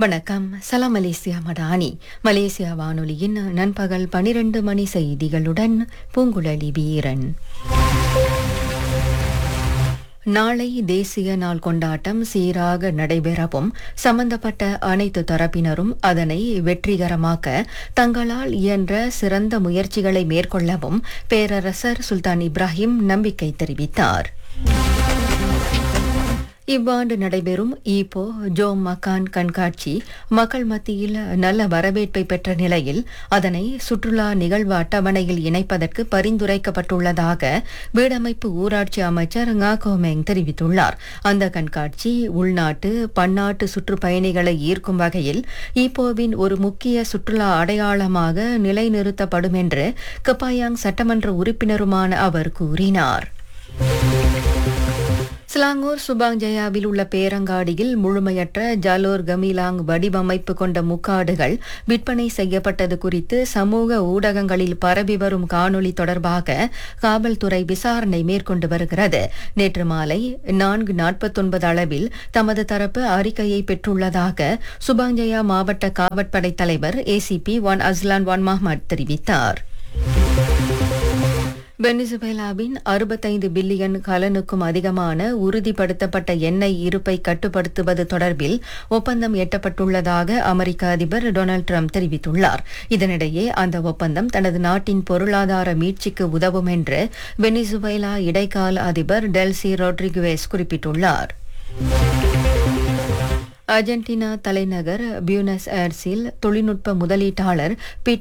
வணக்கம் சலாம் Malaysia Madani Malaysia வானொலியின் நண்பகல் பனிரெண்டு மணி செய்திகளுடன் பூங்குழலி வீரன் நாளை தேசிய நாள் கொண்டாட்டம் சீராக நடைபெறவும் சம்பந்தப்பட்ட அனைத்து தரப்பினரும் அதனை வெற்றிகரமாக்க தங்களால் இயன்ற சிறந்த முயற்சிகளை மேற்கொள்ளவும் பேரரசர் சுல்தான் இப்ராஹிம் நம்பிக்கை தெரிவித்தார் இவ்வாண்டு நடைபெறும் ஈப்போ ஜோ மக்கான் கண்காட்சி மக்கள் மத்தியில் நல்ல வரவேற்பை பெற்ற நிலையில் அதனை சுற்றுலா நிகழ்வு அட்டவணையில் இணைப்பதற்கு பரிந்துரைக்கப்பட்டுள்ளதாக வீடமைப்பு ஊராட்சி அமைச்சர் ngா கோமெங் தெரிவித்துள்ளார் அந்த கண்காட்சி உள்நாட்டு பன்னாட்டு சுற்றுப்பயணிகளை ஈர்க்கும் வகையில் ஈப்போவின் ஒரு முக்கிய சுற்றுலா அடையாளமாக நிலைநிறுத்தப்படும் என்று கப்பாயாங் சட்டமன்ற உறுப்பினருமான அவர் கூறினார் சிலாங்கூர் சுபாங் ஜயாவில் உள்ள பேரங்காடியில் முழுமையற்ற ஜாலோர் கமிலாங் வடிவமைப்பு கொண்ட முக்காடுகள் விற்பனை செய்யப்பட்டது குறித்து சமூக ஊடகங்களில் பரவி வரும் காணொளி தொடர்பாக காவல்துறை விசாரணை மேற்கொண்டு வருகிறது நேற்று மாலை நான்கு நாற்பத்தொன்பது அளவில் தமது தரப்பு அறிக்கையை பெற்றுள்ளதாக சுபாங் ஜயா மாவட்ட காவற்படை தலைவர் ACP Wan Azlan Wan Mahmad தெரிவித்தார் வெனிசுவேலாவின் அறுபத்தைந்து பில்லியன் கலனுக்கும் அதிகமான உறுதிப்படுத்தப்பட்ட எண்ணெய் இருப்பை கட்டுப்படுத்துவது தொடர்பில் ஒப்பந்தம் எட்டப்பட்டுள்ளதாக அமெரிக்க அதிபர் டொனால்டு ட்ரம்ப் தெரிவித்துள்ளார் இதனிடையே அந்த ஒப்பந்தம் தனது நாட்டின் பொருளாதார மீட்சிக்கு உதவும் என்று வெனிசுவேலா இடைக்கால அதிபர் டெல்சி ரோட்ரிகுவேஸ் குறிப்பிட்டுள்ளார் அர்ஜென்டினா தலைநகர் பியூனஸ் ஏர்ஸில் தொழில்நுட்ப முதலீட்டாளர்